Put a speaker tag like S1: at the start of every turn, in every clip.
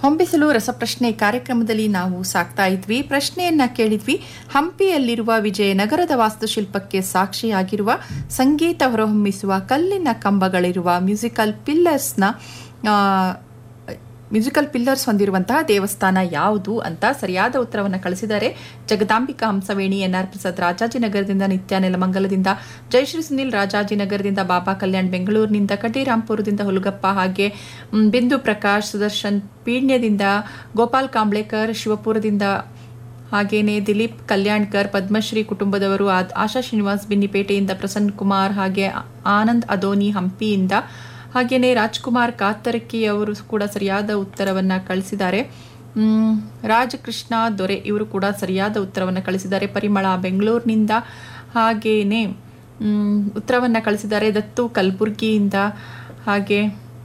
S1: ಹೊಂಬಿಸಲು ರಸಪ್ರಶ್ನೆ ಕಾರ್ಯಕ್ರಮದಲ್ಲಿ ನಾವು ಸಾಕ್ತಾ ಇದ್ವಿ ಪ್ರಶ್ನೆಯನ್ನ ಕೇಳಿದ್ವಿ ಹಂಪಿಯಲ್ಲಿರುವ ವಿಜಯನಗರದ ವಾಸ್ತುಶಿಲ್ಪಕ್ಕೆ ಸಾಕ್ಷಿಯಾಗಿರುವ ಸಂಗೀತ ಹೊರಹೊಮ್ಮಿಸುವ ಕಲ್ಲಿನ ಕಂಬಗಳಿರುವ ಮ್ಯೂಸಿಕಲ್ ಪಿಲ್ಲರ್ಸ್ನ ಆ, ಮ್ಯೂಸಿಕಲ್ ಪಿಲ್ಲರ್ಸ್ ಹೊಂದಿರುವಂತಹ ದೇವಸ್ಥಾನ ಯಾವುದು ಅಂತ ಸರಿಯಾದ ಉತ್ತರವನ್ನು ಕಳಿಸಿದ್ದಾರೆ ಜಗದಾಂಬಿಕಾ ಹಂಸವೇಣಿ ಎನ್ಆರ್ ಪ್ರಸಾದ್ ರಾಜಾಜಿನಗರದಿಂದ ನಿತ್ಯ ನೆಲಮಂಗಲದಿಂದ ಜಯಶ್ರೀ ಸುನಿಲ್ ರಾಜಾಜಿನಗರದಿಂದ ಬಾಬಾ ಕಲ್ಯಾಣ್ ಬೆಂಗಳೂರಿನಿಂದ ಕಟೀರಾಂಪುರದಿಂದ ಹುಲಗಪ್ಪ ಹಾಗೆ ಮ್, ಬಿಂದು ಪ್ರಕಾಶ್ ಸುದರ್ಶನ್ ಪೀಣ್ಯದಿಂದ ಗೋಪಾಲ್ ಕಾಂಬ್ಳೇಕರ್ ಶಿವಪುರದಿಂದ ಹಾಗೇನೆ ದಿಲೀಪ್ ಕಲ್ಯಾಣ್ಕರ್ ಪದ್ಮಶ್ರೀ ಕುಟುಂಬದವರು ಆದ್- ಆಶಾ ಶ್ರೀನಿವಾಸ್ ಬಿನ್ನಿಪೇಟೆಯಿಂದ ಪ್ರಸನ್ನ ಕುಮಾರ್ ಹಾಗೆ ಆನಂದ್ ಅದೋನಿ ಹಂಪಿಯಿಂದ ಹಾಗೇನೆ ರಾಜ್ಕುಮಾರ್ ಕಾತರಕಿ ಅವರು ಕೂಡ ಸರಿಯಾದ ಉತ್ತರವನ್ನ ಕಳಿಸಿದ್ದಾರೆ ಮ್, ರಾಜಕೃಷ್ಣ ದೊರೆ ಇವರು ಕೂಡ ಸರಿಯಾದ ಉತ್ತರವನ್ನು ಕಳಿಸಿದ್ದಾರೆ ಪರಿಮಳ ಬೆಂಗಳೂರಿನಿಂದ ಹಾಗೇನೆ ಮ್, ಉತ್ತರವನ್ನ ಕಳಿಸಿದ್ದಾರೆ ದತ್ತು ಕಲಬುರ್ಗಿಯಿಂದ ಹಾಗೆ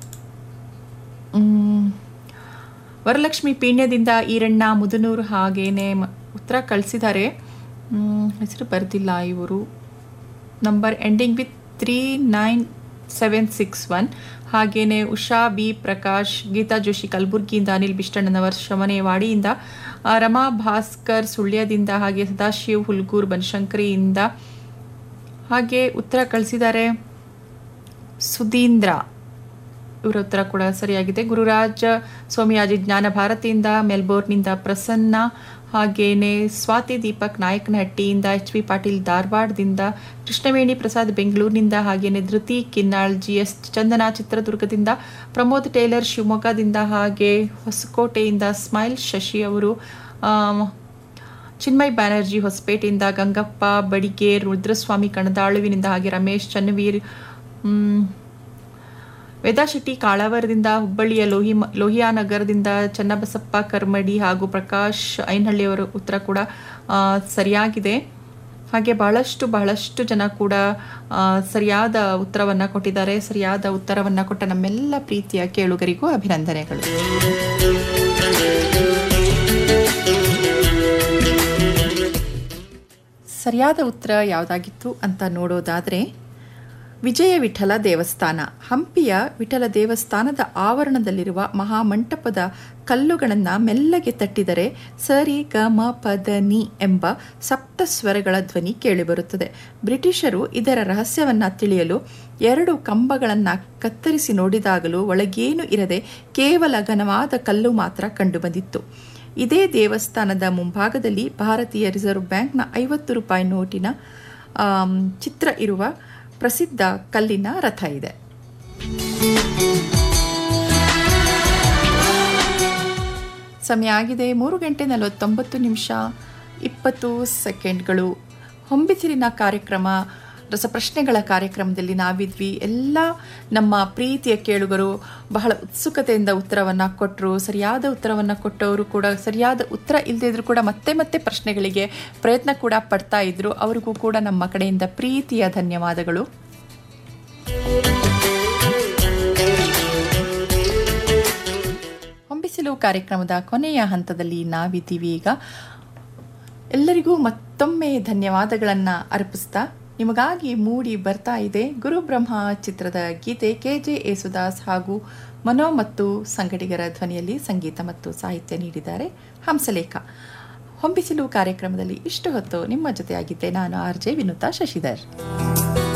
S1: ಮ್, ವರಲಕ್ಷ್ಮಿ ಪೀಣ್ಯದಿಂದ ಈರಣ್ಣ ಮುದನೂರು ಹಾಗೇನೆ ಮ- ಉತ್ತರ ಕಳಿಸಿದ್ದಾರೆ ಮ್, ಹೆಸರು ಬರ್ದಿಲ್ಲ ಇವರು number ending with three nine seven six one ಹಾಗೇನೆ ಉಷಾ ಬಿ ಪ್ರಕಾಶ್ ಗೀತಾ ಜೋಶಿ ಕಲಬುರ್ಗಿಯಿಂದ ಅನಿಲ್ ಬಿಷ್ಟಣ್ಣನವರ್ ಶಮನೇವಾಡಿಯಿಂದ ಆ, ರಮಾ ಭಾಸ್ಕರ್ ಸುಳ್ಯದಿಂದ ಹಾಗೆ ಸದಾಶಿವ್ ಹುಲ್ಗೂರ್ ಬನಶಂಕರಿಯಿಂದ ಹಾಗೆ ಉತ್ತರ ಕಳಿಸಿದ್ದಾರೆ ಸುಧೀಂದ್ರ ಇವರ ಉತ್ತರ ಕೂಡ ಸರಿಯಾಗಿದೆ ಗುರುರಾಜ್ ಸೋಮಿಯಾಜಿ ಜ್ಞಾನ ಭಾರತಿಯಿಂದ ಮೆಲ್ಬೋರ್ನ್ನಿಂದ ಪ್ರಸನ್ನ ಹಾಗೇನೆ ಸ್ವಾತಿ ದೀಪಕ್ ನಾಯಕನಹಟ್ಟಿಯಿಂದ ಎಚ್ ಪಿ ಪಾಟೀಲ್ ಧಾರವಾಡದಿಂದ ಕೃಷ್ಣವೇಣಿ ಪ್ರಸಾದ್ ಬೆಂಗಳೂರಿನಿಂದ ಹಾಗೇನೆ ಧೃತಿ ಕಿನ್ನಾಳ್ ಜಿ ಎಸ್ ಚಂದನ ಚಿತ್ರದುರ್ಗದಿಂದ ಪ್ರಮೋದ್ ಟೇಲರ್ ಶಿವಮೊಗ್ಗದಿಂದ ಹಾಗೆ ಹೊಸಕೋಟೆಯಿಂದ ಸ್ಮೈಲ್ ಶಶಿ ಅವರು ಆಮ್, ಚಿನ್ಮಯ್ ಬ್ಯಾನರ್ಜಿ ಹೊಸಪೇಟೆಯಿಂದ ಗಂಗಪ್ಪ ಬಡಿಗೇರ್ ರುದ್ರಸ್ವಾಮಿ ಕಣದಾಳುವಿನಿಂದ ಹಾಗೆ ರಮೇಶ್ ಚನ್ನವೀರ್ ಮ್, ವೇದಾಶೆಟ್ಟಿ ಕಾಳಾವರದಿಂದ ಹುಬ್ಬಳ್ಳಿಯ ಲೋಹಿ ಲೋಹಿಯಾನಗರದಿಂದ ಚನ್ನಬಸಪ್ಪ ಕರ್ಮಡಿ ಹಾಗೂ ಪ್ರಕಾಶ್ ಐನಹಳ್ಳಿಯವರ ಉತ್ತರ ಕೂಡ ಆ, ಸರಿಯಾಗಿದೆ ಹಾಗೆ ಬಹಳಷ್ಟು ಬಹಳಷ್ಟು ಜನ ಕೂಡ ಆ, ಸರಿಯಾದ ಉತ್ತರವನ್ನು ಕೊಟ್ಟಿದ್ದಾರೆ ಸರಿಯಾದ ಉತ್ತರವನ್ನು ಕೊಟ್ಟ ನಮ್ಮೆಲ್ಲ ಪ್ರೀತಿಯ ಕೇಳುಗರಿಗೂ ಅಭಿನಂದನೆಗಳು ಸರಿಯಾದ ಉತ್ತರ ಯಾವುದಾಗಿತ್ತು ಅಂತ ನೋಡೋದಾದರೆ ವಿಜಯ ವಿಠಲ ದೇವಸ್ಥಾನ ಹಂಪಿಯ ವಿಠಲ ದೇವಸ್ಥಾನದ ಆವರಣದಲ್ಲಿರುವ ಮಹಾಮಂಟಪದ ಕಲ್ಲುಗಳನ್ನು ಮೆಲ್ಲಗೆ ತಟ್ಟಿದರೆ ಸರಿ ಗ ಮ ಪದ ನಿ ಎಂಬ ಸಪ್ತ ಸ್ವರಗಳ ಧ್ವನಿ ಕೇಳಿಬರುತ್ತದೆ ಬ್ರಿಟಿಷರು ಇದರ ರಹಸ್ಯವನ್ನ ತಿಳಿಯಲು ಎರಡು ಕಂಬಗಳನ್ನು ಕತ್ತರಿಸಿ ನೋಡಿದಾಗಲೂ ಒಳಗೇನು ಇರದೆ ಕೇವಲ ಘನವಾದ ಕಲ್ಲು ಮಾತ್ರ ಕಂಡುಬಂದಿತ್ತು ಇದೇ ದೇವಸ್ಥಾನದ ಮುಂಭಾಗದಲ್ಲಿ ಭಾರತೀಯ ರಿಸರ್ವ್ ಬ್ಯಾಂಕ್ನ ಐವತ್ತು ರೂಪಾಯಿ ನೋಟಿನ ಆಮ್, ಚಿತ್ರ ಇರುವ ಪ್ರಸಿದ್ಧ ಕಲ್ಲಿನ ರಥ ಇದೆ ಸಮಯ ಆಗಿದೆ ಮೂರು ಗಂಟೆ ನಲವತ್ತೊಂಬತ್ತು ನಿಮಿಷ ಇಪ್ಪತ್ತು ಸೆಕೆಂಡ್ಗಳು ಹೊಂಬಿಸಿರಿನ ಕಾರ್ಯಕ್ರಮ ರಸಪ್ರಶ್ನೆಗಳ ಕಾರ್ಯಕ್ರಮದಲ್ಲಿ ನಾವಿದ್ವಿ ಎಲ್ಲ ನಮ್ಮ ಪ್ರೀತಿಯ ಕೇಳುಗರು ಬಹಳ ಉತ್ಸುಕತೆಯಿಂದ ಉತ್ತರವನ್ನು ಕೊಟ್ಟರು ಸರಿಯಾದ ಉತ್ತರವನ್ನು ಕೊಟ್ಟವರು ಕೂಡ ಸರಿಯಾದ ಉತ್ತರ ಇಲ್ಲದಿದ್ರು ಕೂಡ ಮತ್ತೆ ಮತ್ತೆ ಪ್ರಶ್ನೆಗಳಿಗೆ ಪ್ರಯತ್ನ ಕೂಡ ಪಡ್ತಾ ಇದ್ರು ಅವರಿಗೂ ಕೂಡ ನಮ್ಮ ಕಡೆಯಿಂದ ಪ್ರೀತಿಯ ಧನ್ಯವಾದಗಳು ಹೊಂಬಿಸಿಲು ಕಾರ್ಯಕ್ರಮದ ಕೊನೆಯ ಹಂತದಲ್ಲಿ ನಾವಿದ್ದೀವಿ ಈಗ ಎಲ್ಲರಿಗೂ ಮತ್ತೊಮ್ಮೆ ಧನ್ಯವಾದಗಳನ್ನು ಅರ್ಪಿಸ್ತಾ ನಿಮಗಾಗಿ ಮೂಡಿ ಬರ್ತಾ ಇದೆ ಗುರುಬ್ರಹ್ಮ ಚಿತ್ರದ ಗೀತೆ ಕೆ ಜೆ ಯೇಸುದಾಸ್ ಹಾಗೂ ಮನೋ ಮತ್ತು ಸಂಗಡಿಗರ ಧ್ವನಿಯಲ್ಲಿ ಸಂಗೀತ ಮತ್ತು ಸಾಹಿತ್ಯ ನೀಡಿದ್ದಾರೆ ಹಂಸಲೇಖ ಹೊಂಬಿಸಿಲು ಕಾರ್ಯಕ್ರಮದಲ್ಲಿ ಇಷ್ಟು ಹೊತ್ತು ನಿಮ್ಮ ಜೊತೆಯಾಗಿದ್ದೆ ನಾನು ಆರ್ ಜೆ ವಿನುತಾ ಶಶಿಧರ್